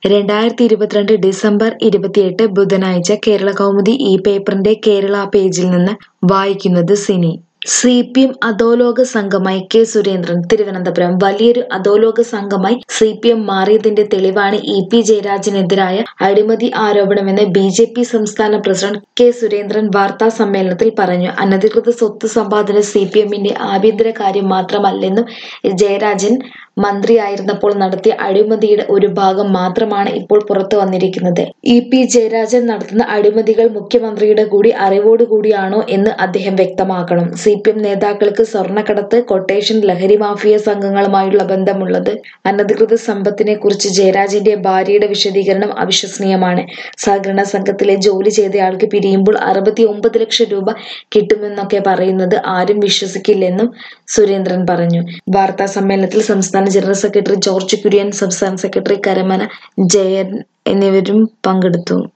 രണ്ടായിരത്തി ഇരുപത്തിരണ്ട് ഡിസംബർ ഇരുപത്തിയെട്ട് ബുധനാഴ്ച കേരള കൗമുദി ഈ പേപ്പറിന്റെ കേരള പേജിൽ നിന്ന് വായിക്കുന്നത് സിനി സി പി എം അധോലോക സംഘമായി കെ സുരേന്ദ്രൻ തിരുവനന്തപുരം വലിയൊരു അധോലോക സംഘമായി സി പി എം മാറിയതിന്റെ തെളിവാണ് ഇ പി ജയരാജനെതിരായ അഴിമതി ആരോപണമെന്ന് ബി ജെ പി സംസ്ഥാന പ്രസിഡന്റ് കെ സുരേന്ദ്രൻ വാർത്താ സമ്മേളനത്തിൽ പറഞ്ഞു അനധികൃത സ്വത്ത് സമ്പാദന സി പി എമ്മിന്റെ ആഭ്യന്തര കാര്യം മാത്രമല്ലെന്നും ജയരാജൻ മന്ത്രിയായിരുന്നപ്പോൾ നടത്തിയ അഴിമതിയുടെ ഒരു ഭാഗം മാത്രമാണ് ഇപ്പോൾ പുറത്തു വന്നിരിക്കുന്നത് ഇ പി ജയരാജൻ നടത്തുന്ന അഴിമതികൾ മുഖ്യമന്ത്രിയുടെ കൂടി അറിവോടുകൂടിയാണോ എന്ന് അദ്ദേഹം വ്യക്തമാക്കണം സി പി എം നേതാക്കൾക്ക് സ്വർണ്ണക്കടത്ത് കൊട്ടേഷൻ ലഹരി മാഫിയ സംഘങ്ങളുമായുള്ള ബന്ധമുള്ളത് അനധികൃത സമ്പത്തിനെ കുറിച്ച് ജയരാജന്റെ ഭാര്യയുടെ വിശദീകരണം അവിശ്വസനീയമാണ് സഹകരണ സംഘത്തിലെ ജോലി ചെയ്തയാൾക്ക് പിരിയുമ്പോൾ അറുപത്തി ഒമ്പത് ലക്ഷം രൂപ കിട്ടുമെന്നൊക്കെ പറയുന്നത് ആരും വിശ്വസിക്കില്ലെന്നും സുരേന്ദ്രൻ പറഞ്ഞു വാർത്താ സമ്മേളനത്തിൽ സംസ്ഥാന ജനറൽ സെക്രട്ടറി ജോർജ് കുര്യൻ സംസ്ഥാന സെക്രട്ടറി കരമന ജയൻ എന്നിവരും പങ്കെടുത്തു